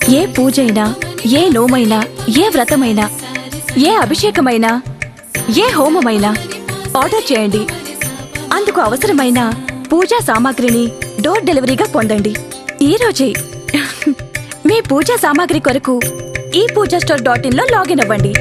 ఏ పూజైనా ఏ నోమైనా ఏ వ్రతమైనా ఏ అభిషేకమైనా ఏ హోమమైనా ఆర్డర్ చేయండి అందుకు అవసరమైన పూజా సామాగ్రిని డోర్ డెలివరీగా పొందండి ఈ రోజే మీ పూజా సామాగ్రి కొరకు ఈ పూజా స్టోర్ డాట్ ఇన్ లో లాగిన్ అవ్వండి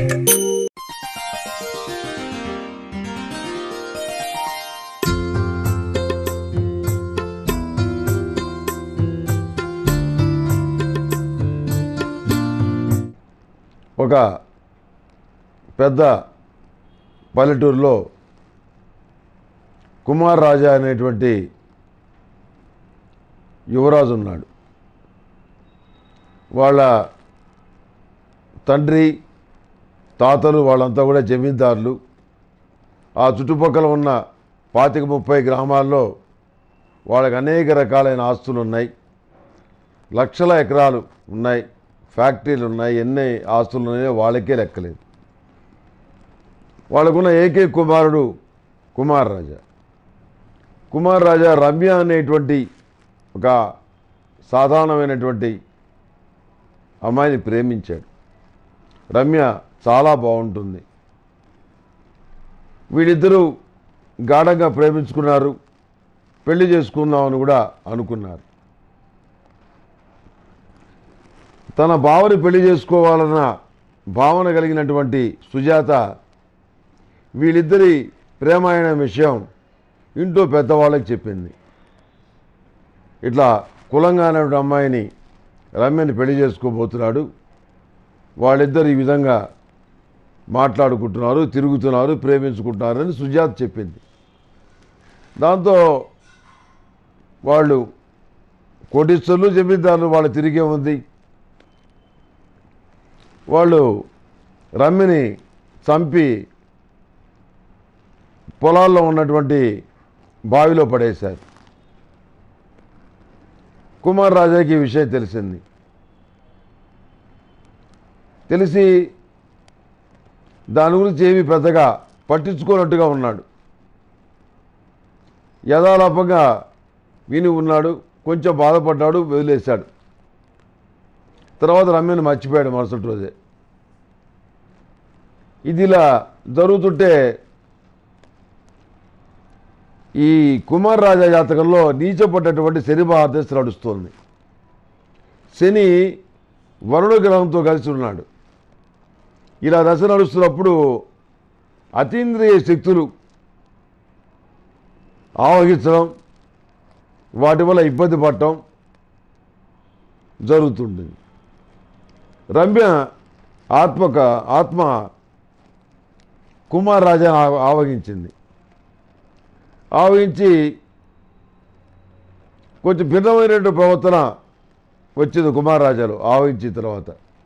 ఒక పెద్ద పల్లెటూరులో కుమార్ రాజా అనేటువంటి యువరాజు ఉన్నాడు వాళ్ళ తండ్రి తాతలు వాళ్ళంతా కూడా జమీందారులు ఆ చుట్టుపక్కల ఉన్న పాతిక ముప్పై గ్రామాల్లో వాళ్ళకి అనేక రకాలైన ఆస్తులు ఉన్నాయి లక్షల ఎకరాలు ఉన్నాయి ఫ్యాక్టరీలు ఉన్నాయి ఎన్ని ఆస్తులు ఉన్నాయో వాళ్ళకే లెక్కలేదు వాళ్ళకున్న ఏకే కుమారుడు కుమార్ రాజా కుమార్ రాజా రమ్య అనేటువంటి ఒక సాధారణమైనటువంటి అమ్మాయిని ప్రేమించాడు రమ్య చాలా బాగుంటుంది వీళ్ళిద్దరూ గాఢంగా ప్రేమించుకున్నారు పెళ్లి చేసుకుందామని కూడా అనుకున్నారు తన భావని పెళ్లి చేసుకోవాలన్న భావన కలిగినటువంటి సుజాత వీళ్ళిద్దరి ప్రేమాయణ విషయం ఇంట్లో పెద్దవాళ్ళకి చెప్పింది ఇట్లా కులంగా అనేటువంటి అమ్మాయిని రమ్యని పెళ్లి చేసుకోబోతున్నాడు వాళ్ళిద్దరు ఈ విధంగా మాట్లాడుకుంటున్నారు తిరుగుతున్నారు ప్రేమించుకుంటున్నారని సుజాత చెప్పింది దాంతో వాళ్ళు కోటీశ్వర్లు జమీందారులు వాళ్ళు తిరిగే ఉంది వాళ్ళు రమ్మిని చంపి పొలాల్లో ఉన్నటువంటి బావిలో పడేశారు కుమార్ రాజాకి ఈ విషయం తెలిసింది తెలిసి దాని గురించి ఏమీ పెద్దగా పట్టించుకోనట్టుగా ఉన్నాడు యథాలాపంగా విని ఉన్నాడు కొంచెం బాధపడ్డాడు వదిలేశాడు తర్వాత రమ్యను మర్చిపోయాడు మరుసటి రోజే ఇది ఇలా జరుగుతుంటే ఈ కుమార్ రాజా జాతకంలో నీచపడ్డటువంటి శని మహాదశ నడుస్తోంది శని వరుణ గ్రహంతో కలిసి ఉన్నాడు ఇలా దశ నడుస్తున్నప్పుడు అతీంద్రియ శక్తులు ఆవహించడం వాటి వల్ల ఇబ్బంది పడటం జరుగుతుంటుంది రమ్య ఆత్మక ఆత్మ కుమార్ రాజాను ఆవ- ఆవహించింది ఆవహించి కొంచెం భిన్నమైనటువంటి ప్రవర్తన వచ్చింది కుమార్ రాజాలో ఆవహించిన తర్వాత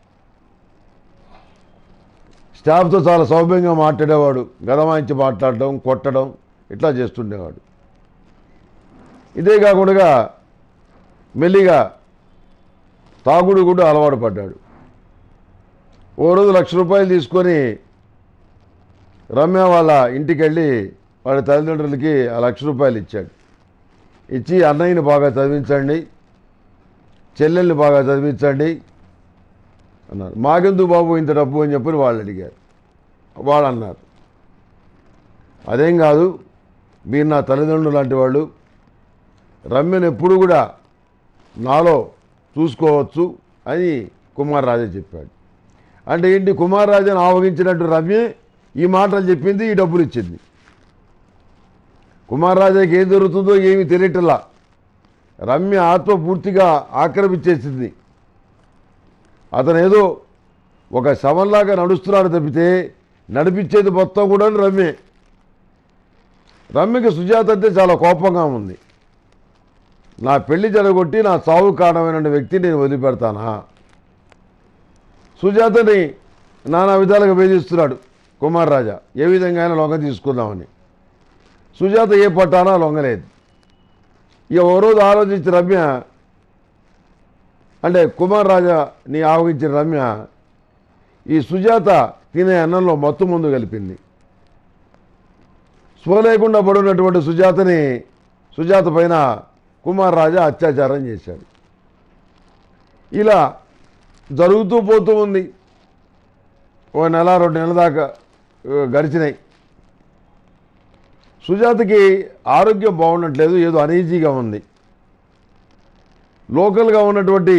స్టాఫ్తో చాలా సౌమ్యంగా మాట్లాడేవాడు గదమాయించి మాట్లాడడం కొట్టడం ఇట్లా చేస్తుండేవాడు ఇదే కాకుండా మెల్లిగా తాగుడు కూడా అలవాటు పడ్డాడు ఓ రోజు లక్ష రూపాయలు తీసుకొని రమ్య వాళ్ళ ఇంటికి వెళ్ళి వాళ్ళ తల్లిదండ్రులకి ఆ లక్ష రూపాయలు ఇచ్చాడు ఇచ్చి అన్నయ్యని బాగా చదివించండి చెల్లెల్ని బాగా చదివించండి అన్నారు మాకెందుకు బాబు ఇంత డబ్బు అని చెప్పి వాళ్ళు అడిగారు వాళ్ళు అన్నారు అదేం కాదు మీరు నా తల్లిదండ్రులు లాంటి వాళ్ళు రమ్యను ఎప్పుడు కూడా నాలో చూసుకోవచ్చు అని కుమార్ రాజా చెప్పాడు అంటే ఏంటి కుమార్ రాజాను ఆవగించినట్టు రమ్య ఈ మాటలు చెప్పింది ఈ డబ్బులు ఇచ్చింది కుమార్ రాజాకి ఏం జరుగుతుందో ఏమీ తెలియటల్లా రమ్య ఆత్మ పూర్తిగా ఆక్రమించేసింది అతను ఏదో ఒక శవంలాగా నడుస్తున్నాడు తప్పితే నడిపించేది మొత్తం కూడా రమ్యే రమ్యకి సుజాత అంటే చాలా కోపంగా ఉంది నా పెళ్లి జరగొట్టి నా చావు కారణమైన వ్యక్తి నేను వదిలిపెడతానా సుజాతని నానా విధాలుగా వేధిస్తున్నాడు కుమార్ రాజా ఏ విధంగా అయినా లొంగ తీసుకుందామని సుజాత ఏ పట్టానా లొంగలేదు ఇక ఓ రోజు ఆలోచించి రమ్య అంటే కుమార్ రాజా నీ ఆవగించిన రమ్య ఈ సుజాత తినే అన్నంలో మత్తు ముందు కలిపింది స్పృహ లేకుండా పడున్నటువంటి సుజాతని సుజాత పైన కుమార్ రాజా అత్యాచారం చేశాడు ఇలా జరుగుతూ పోతూ ఉంది ఓ నెల రెండు నెలల దాకా ఆ, గడిచినాయి సుజాతకి ఆరోగ్యం బాగుండట్లేదు ఏదో అనీజీగా ఉంది లోకల్గా ఉన్నటువంటి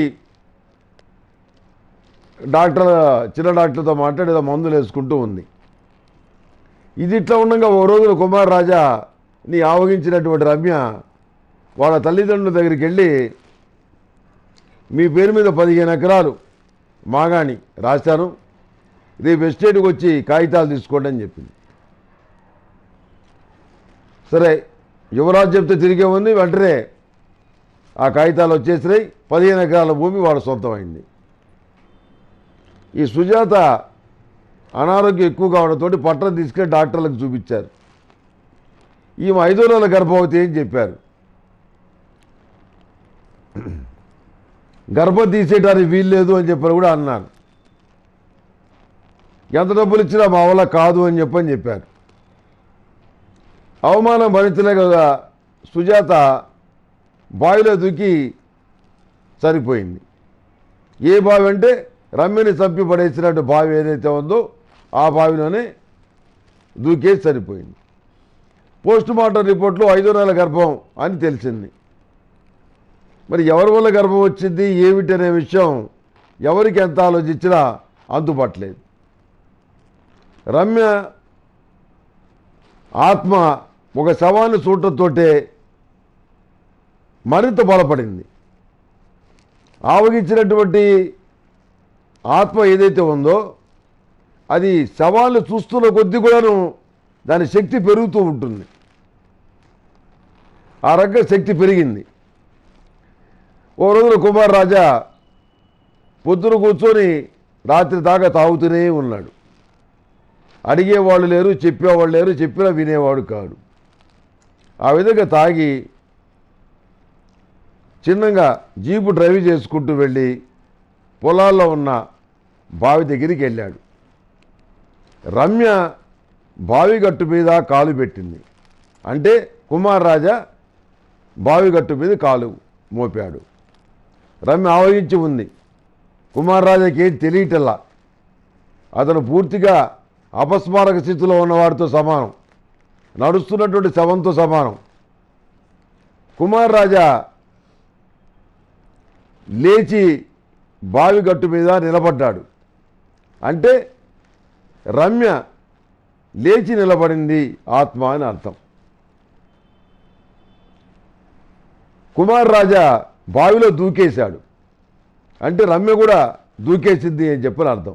డాక్టర్ చిన్న డాక్టర్తో మాట్లాడి ఏదో మందులు వేసుకుంటూ ఉంది ఇది ఇట్లా ఉండగా ఓ రోజున కుమార్ రాజా నీ ఆవగించినటువంటి రమ్య వాళ్ళ తల్లిదండ్రుల దగ్గరికి వెళ్ళి మీ పేరు మీద పదిహేను ఎకరాలు మాగాణి రాశాను రేపు ఎస్టేట్కి వచ్చి కాగితాలు తీసుకోండి అని చెప్పింది సరే యువరాజు చెప్తే తిరిగే ఉంది వెంటనే ఆ కాగితాలు వచ్చేసినాయి పదిహేను ఎకరాల భూమి వాళ్ళ సొంతమైంది ఈ సుజాత అనారోగ్యం ఎక్కువ కావడంతో పట్టణం తీసుకెళ్ళి డాక్టర్లకు చూపించారు ఈమె ఐదో నెలల గర్భవతి అని చెప్పారు గర్భం తీసేయడానికి వీలు లేదు అని చెప్పని కూడా అన్నారు ఎంత డబ్బులు ఇచ్చినా మా వల్ల కాదు అని చెప్పని చెప్పారు అవమానం భరించలేక సుజాత బావిలో దూకి చనిపోయింది ఏ బావి అంటే రమ్మిని చంపి పడేసినట్టు బావి ఏదైతే ఉందో ఆ బావిలోనే దూకేసి చనిపోయింది పోస్ట్ మార్టం రిపోర్ట్లో ఐదో నెలల గర్భం అని తెలిసింది మరి ఎవరి వల్ల గర్భం వచ్చింది ఏమిటి అనే విషయం ఎవరికి ఎంత ఆలోచించినా అంతుపట్టలేదు రమ్య ఆత్మ ఒక శవాన్ని చూడటంతోటే మరింత బలపడింది ఆవగించినటువంటి ఆత్మ ఏదైతే ఉందో అది శవాన్ని చూస్తున్న కొద్దీ కూడాను దాని శక్తి పెరుగుతూ ఉంటుంది ఆ రకంగా శక్తి పెరిగింది ఓ రోజున కుమార్ రాజా పొద్దున కూర్చొని రాత్రి దాకా తాగుతూనే ఉన్నాడు అడిగేవాళ్ళు లేరు చెప్పేవాళ్ళు లేరు చెప్పినా వినేవాడు కాడు ఆ విధంగా తాగి చిన్నగా జీపు డ్రైవ్ చేసుకుంటూ వెళ్ళి పొలాల్లో ఉన్న బావి దగ్గరికి వెళ్ళాడు రమ్య బావి గట్టు మీద కాలు పెట్టింది అంటే కుమార్ రాజా బావి గట్టు మీద కాలు మోపాడు రమ్య ఆవగించి ఉంది కుమార్ రాజాకి ఏం తెలియటల్లా అతను పూర్తిగా అపస్మారక స్థితిలో ఉన్నవాడితో సమానం నడుస్తున్నటువంటి శవంతో సమానం కుమార్ రాజా లేచి బావి గట్టు మీద నిలబడ్డాడు అంటే రమ్య లేచి నిలబడింది ఆత్మ అని అర్థం కుమార్ రాజా బావిలో దూకేశాడు అంటే రమ్య కూడా దూకేసింది అని చెప్పని అర్థం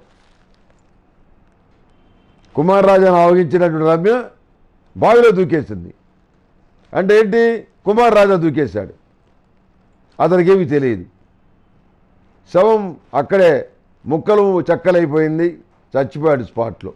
కుమార్ రాజాను ఆవగించినటువంటి రమ్య బావిలో దూకేసింది అంటే ఏంటి కుమార్ రాజా దూకేశాడు అతనికి ఏమీ తెలియదు శవం అక్కడే ముక్కలు చెక్కలైపోయింది చచ్చిపోయాడు స్పాట్లో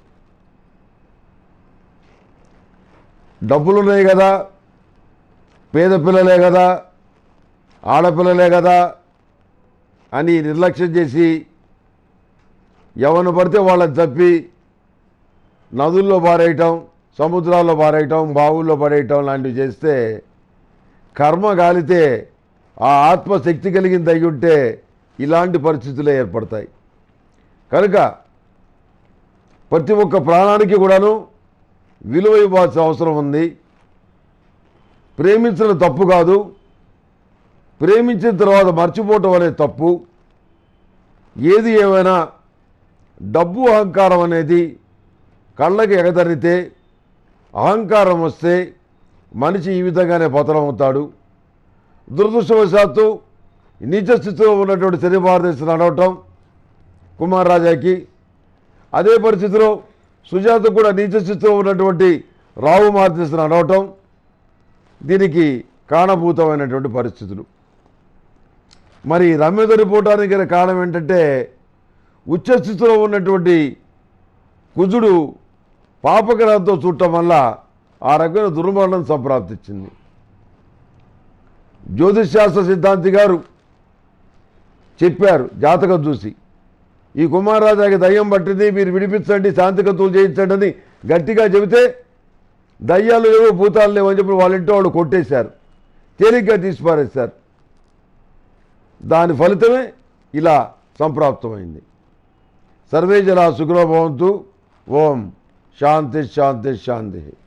డబ్బులున్నాయి కదా పేద పిల్లలే కదా ఆడపిల్లలే కదా అని నిర్లక్ష్యం చేసి ఎవరిని పడితే వాళ్ళని తప్పి నదుల్లో పారేయటం సముద్రాల్లో పారేయటం బావుల్లో పడేయటం లాంటివి చేస్తే కర్మ గాలితే ఆ ఆత్మశక్తి కలిగింది అయి ఉంటే ఇలాంటి పరిస్థితులే ఏర్పడతాయి కనుక ప్రతి ఒక్క ప్రాణానికి కూడాను విలువ ఇవ్వాల్సిన అవసరం ఉంది ప్రేమించడం తప్పు కాదు ప్రేమించిన తర్వాత మర్చిపోవటం అనేది తప్పు ఏది ఏమైనా డబ్బు అహంకారం అనేది కళ్ళకి ఎగదరితే అహంకారం వస్తే మనిషి ఈ విధంగానే పతనం అవుతాడు దురదృష్టవశాత్తు నీచ స్థితిలో ఉన్నటువంటి శని భారతదేశం నడవటం కుమార్ రాజాకి అదే పరిస్థితిలో సుజాత కూడా నీచ స్థితిలో ఉన్నటువంటి రావు భారతదేశం నడవటం దీనికి కారణభూతమైనటువంటి పరిస్థితులు మరి రమ్య దొరిపోవటానికి గల కారణం ఏంటంటే ఉచ్చస్థితిలో ఉన్నటువంటి కుజుడు పాపగ్రహంతో చూడటం వల్ల ఆ రకమైన దుర్మరణం సంప్రాప్తించింది జ్యోతిష్శాస్త్ర సిద్ధాంతి గారు చెప్పారు జాతకం చూసి ఈ కుమారరాజాకి దయ్యం పట్టింది మీరు విడిపించండి శాంతికతులు చేయించండి అని గట్టిగా చెబితే దయ్యాలు లేవు భూతాలు లేవు అని చెప్పి వాళ్ళ ఇంట్లో వాళ్ళు కొట్టేశారు తేలిగ్గా తీసిపారేశారు దాని ఫలితమే ఇలా సంప్రాప్తమైంది సర్వే జలా సుఖలో భవంతు ఓం శాంతి శాంతి శాంతి